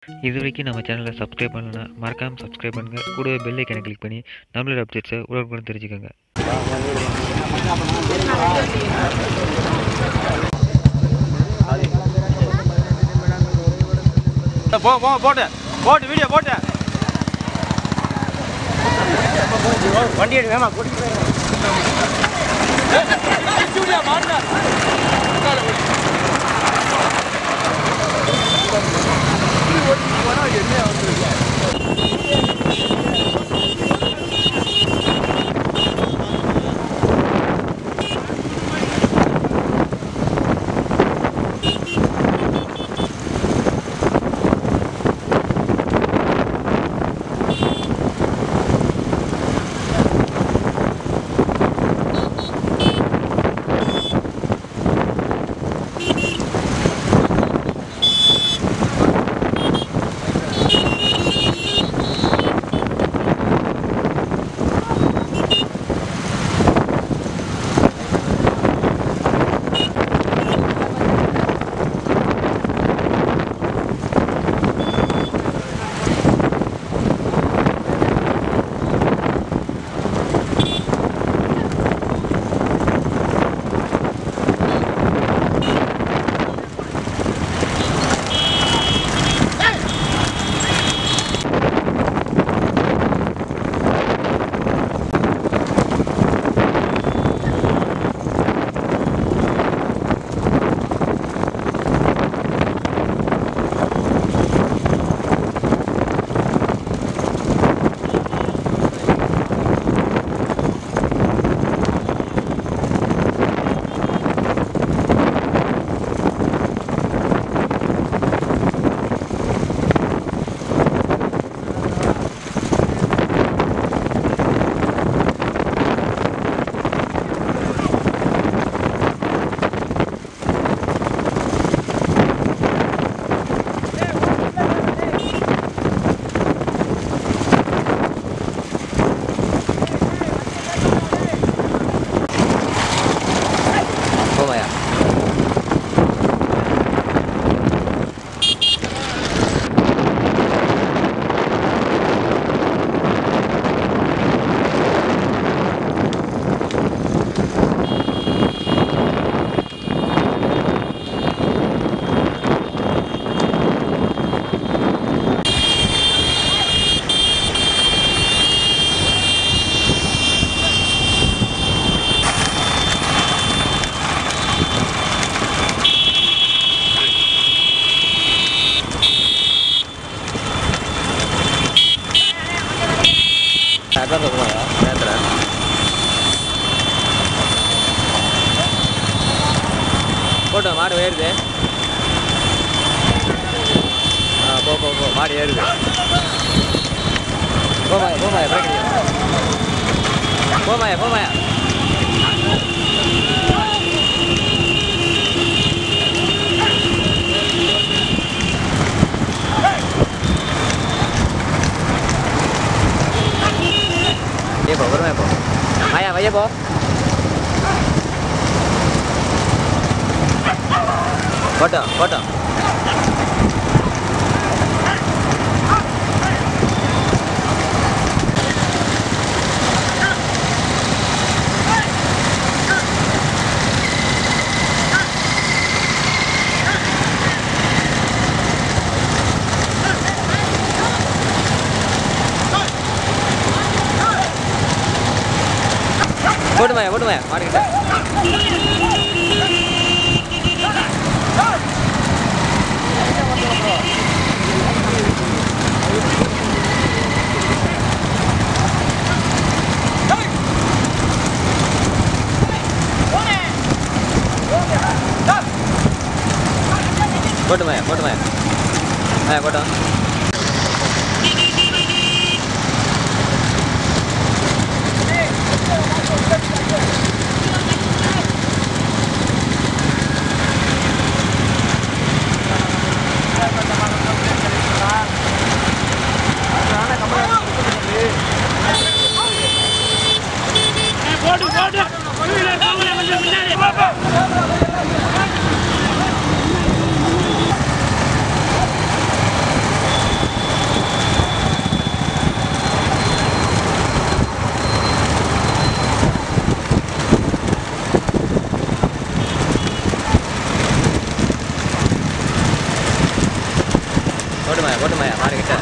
இது வரைக்கும் நம்ம சேனலை சப்ஸ்கிரைப் பண்ணலன்னா மறக்காமல் சப்ஸ்கிரைப் பண்ணுங்கள் கூடவே பெல் ஐக்கனை கிளிக் பண்ணி நம்மளோட அப்டேட்ஸை உடனுக்குடன் தெரிஞ்சுக்கோங்க போ போ போட்டு போட்டு வீடியோ போட்டு வண்டி எடுங்க வேமா போவாயா அதான் போவாயா நேரத்தில் போட்டோ மாடு ஏறுது ஆ போ போ போ மாடு ஏறுது போமாயா போமாயா பிரேக் போமாயா போமாயா ஏ போ பொறுமையா போ ஆயா வைய போ போட்டோ போட்டோ போட்டுமாயா போட்டுமாயா மாட்டிக்கிட்ட போட்டுமாயா போட்டுமாயா ஆ போட்டோம் போட்டு மாயா போட்டு மாயா மாடு கிட்ட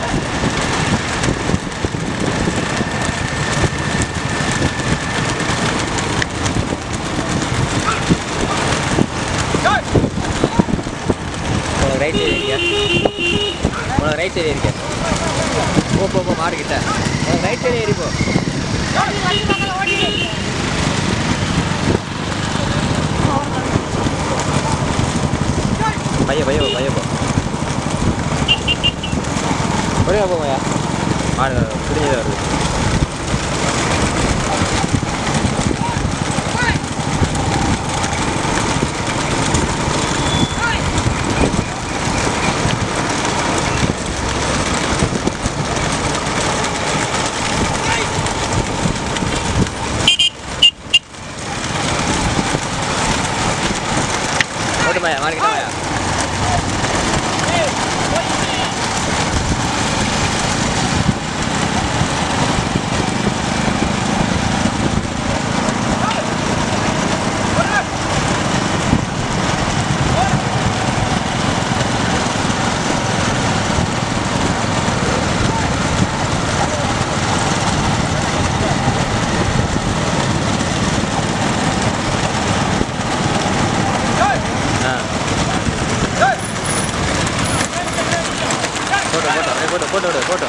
உனக்கு ரைட் சைடு இருக்கியா உனக்கு ரைட் சைடு இருக்கியா போ போ போ மாடு கிட்ட உனக்கு ரைட் சைடு ஏறி போ பைய பைய போ பைய போ ஒரே போ மாயா மாடு புரிஞ்சது வருது போட்டு மாயா மாடு கிட்ட மாயா ஆ போட்டோ போட்டோ அப்படியே போட்டோ போட்டோ விடு போட்டோ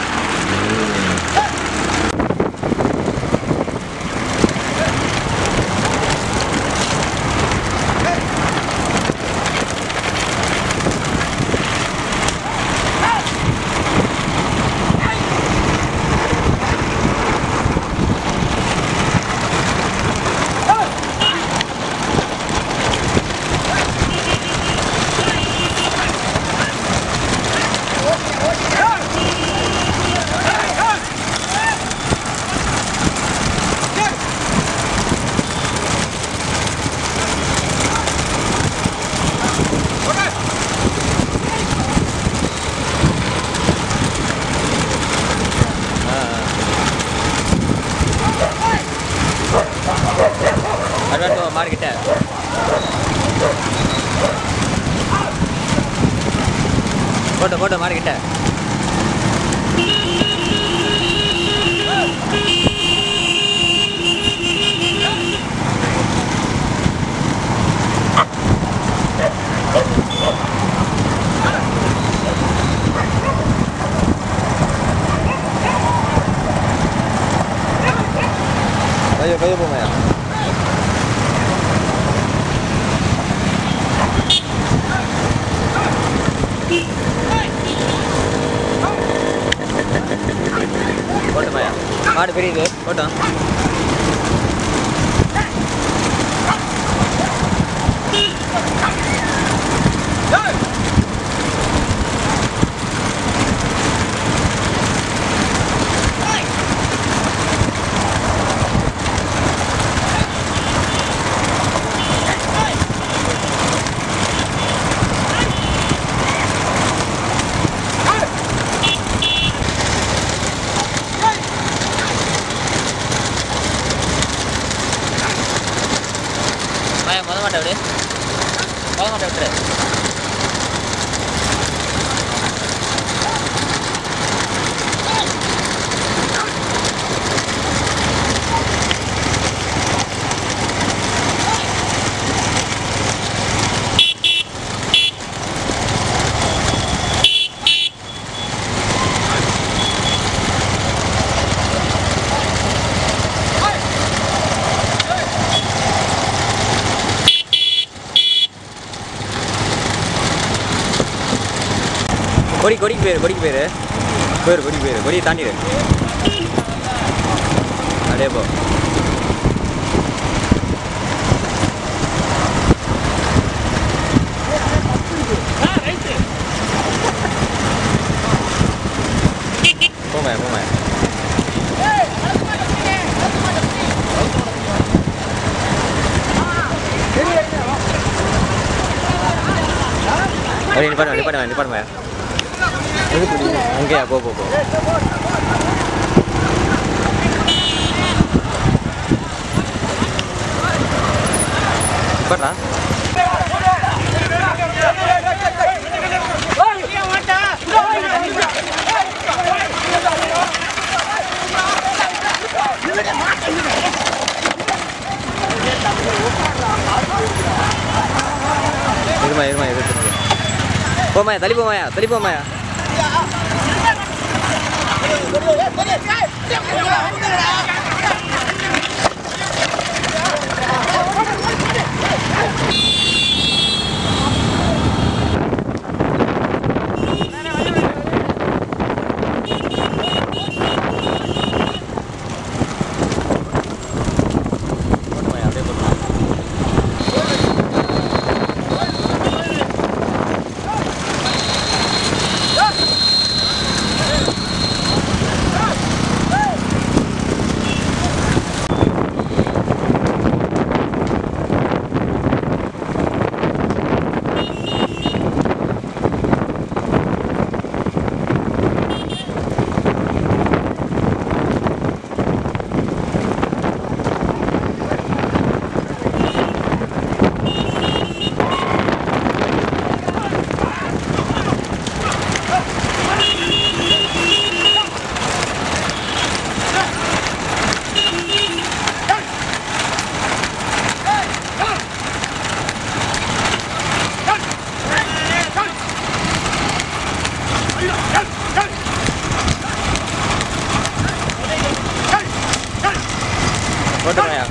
ஆ அட்வான்ஸ் போ மாடு கிட்ட போட்டோ போட்டோ மாடு கிட்ட பைய பைய போமையா போட்டுமாயா மாடு பெரியது போட்டோம் மாயா முத மாட்டை விடு முத மாட்டை விட்டுரு கொடி கொடிக்கு பேர் கொடிக்கு பேர் பேர் கொடிக்கு பேர் கொடியை தாண்டிடு அப்படியே போ போமே போமே அப்படி நிப்பாடு நிப்பாடு நிப்பாடு அங்கேயா போ போ போ நிப்பாடுறா போமாயா தள்ளி போமாயா தள்ளி போமாயா போட்டுமாயா அப்படியே போட்டுமா போட்டுமாயா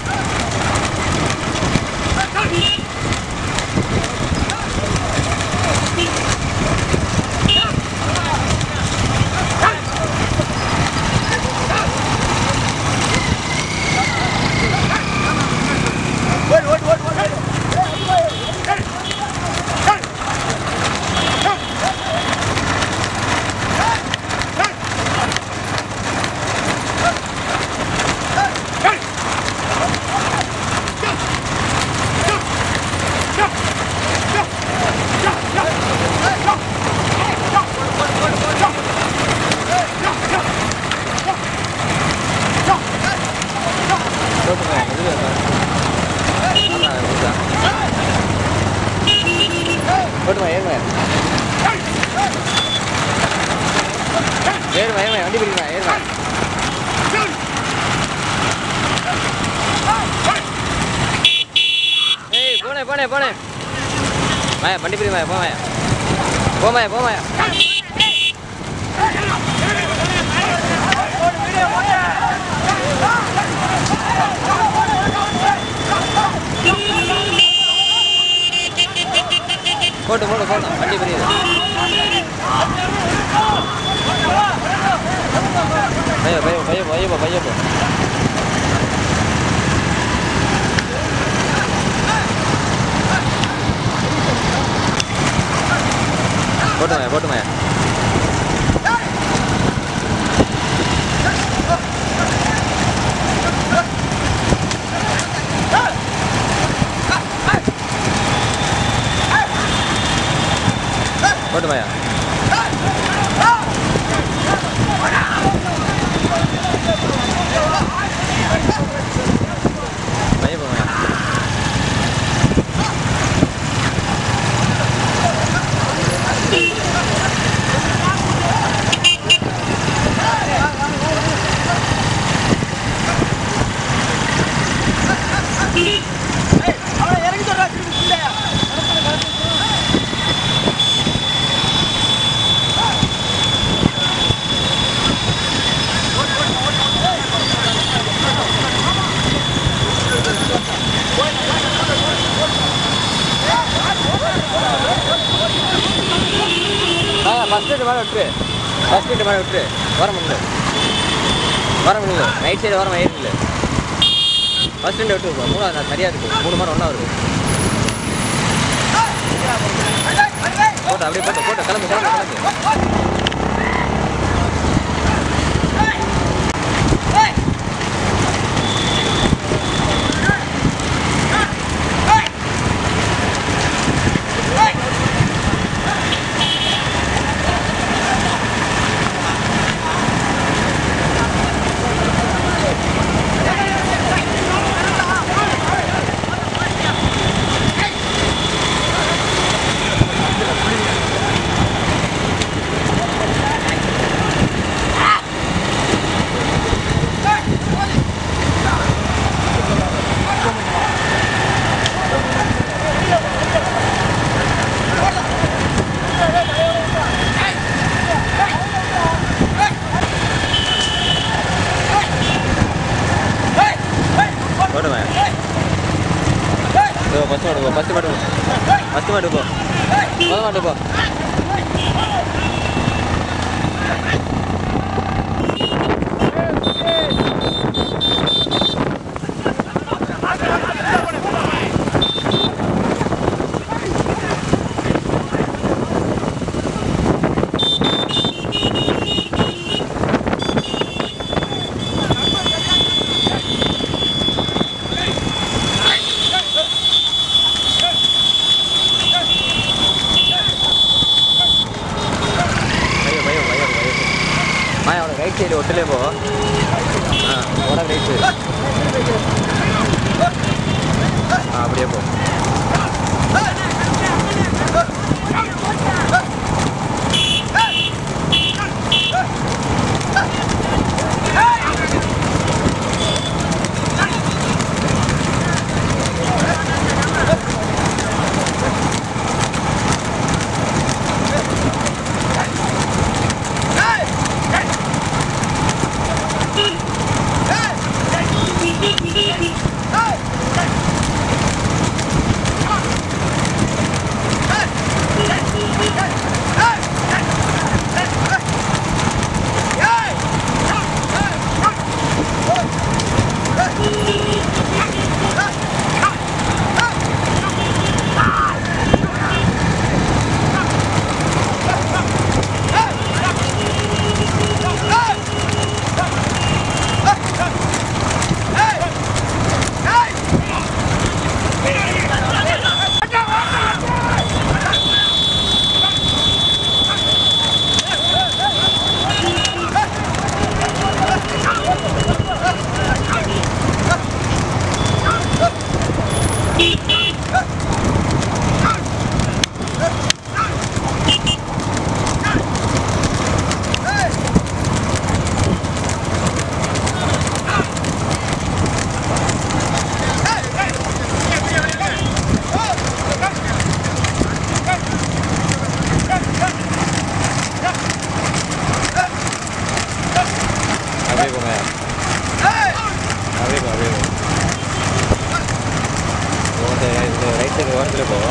போட்டுமாயா மெதுவாக போட்டுமா ஏறுமா ஏறுமா ஏறுமா வண்டி பிடிக்குமா ஏறுமா ஏய் போனே போனே போனே மாயா வண்டி பிடிக்குமா போமாயா போமாயா போமாயா போட்டு போட்டு போட்டு வண்டி பிரியுது பையோ பையோ பையோ பையோ பையோ போ போட்டுமாயா போட்டுமாயா போட்டுமாயா பையன் போமாயா ஆ ஃபஸ்ட் ரேட்டு மேலே விட்டுரு ஃபஸ்ட் ரேட்டு மேலே விட்டுரு வர முடியல வர முடியல ரைட் சைடு வர ஏறில ஃபஸ்ட் ரெண்டு விட்டு மூணாவது நான் சரியாக இருக்கு மூணு மணி ஒன்றா வருது போட்டு அப்படியே போட்டு போட்டு கிளம்பு கிளம்பு கிளம்பு ஃபஸ்ட் மாட்டு போ ஃபஸ்ட் மாட்டு போ ஃபஸ்ட் மாட்டு போ முத மாட்டு போ பையோ பையோ பையோ பையோ மாயா அவனை ரைட் சைடு ஒட்டுலே போ ஆ உடனே ரைட் சைடு ஆ அப்படியே போ அப்படியே போ மாயா அப்படியே போ அப்படியே போ இந்த இந்த ரைட் சைடு ஓரத்தில் போ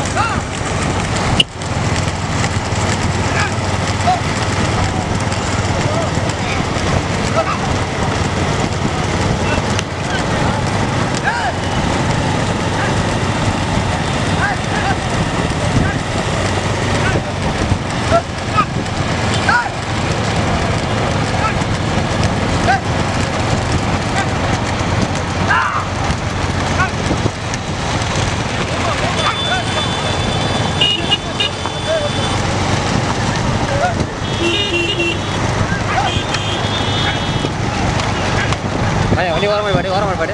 மாயா வண்டி ஓரமாக பாடு ஓரமாக பாடு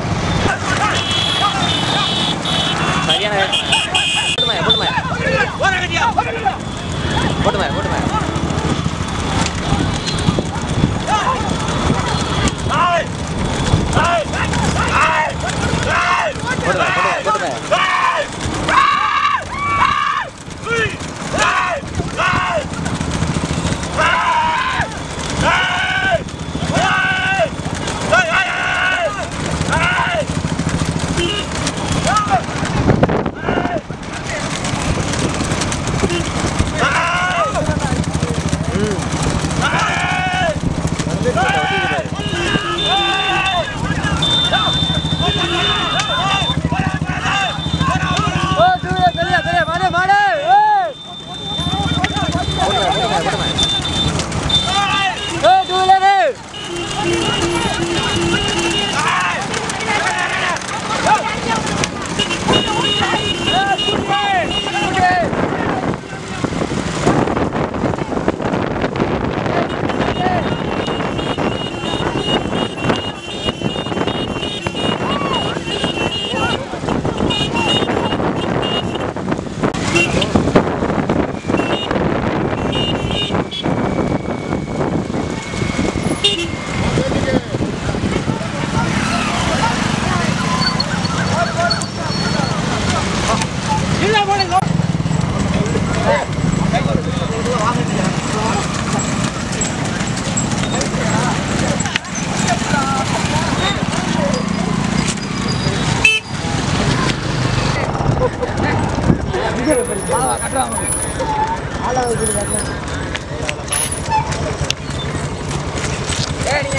சரியான போட்டு மாயா போட்டு மாயா போட்டு மாயா போட்டு மாயா போட்டு மாயா போட்டு மாயா போட்டு மாயா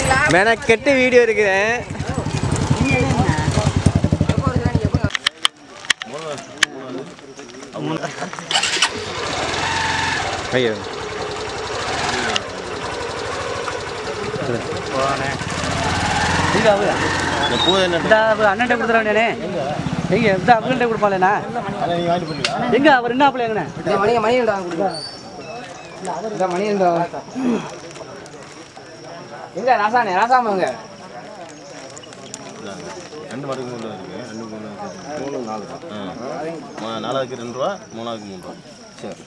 மெனக்கெட்டு வீடியோ இருக்கிறேன் ஐயோ அண்ணன் கொடுத்துட வேண்டியானே எங்க இந்த அவங்கள்ட்ட கொடுப்பாளேண்ணா எங்க அவர் என்ன ஆப்பிள் எங்கண்ணே மணி மணி கொடுங்க இந்த மணி எங்க ராசானே ராசாம எங்க ரெண்டு மாட்டுக்கு மூணு இருக்கு ரெண்டு மூணு மூணு நாலு ஆ நாலாவதுக்கு ரெண்டு ரூபா மூணாவதுக்கு மூணு ரூபா சரி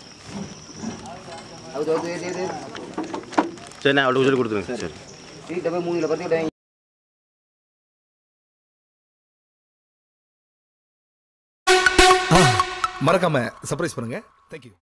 சரி சரி நான் அவளுக்கு சொல்லி கொடுத்துருங்க சரி வீட்டை போய் மூணில் பத்து மறக்காம சர்ப்ரைஸ் பண்ணுங்க தேங்க்யூ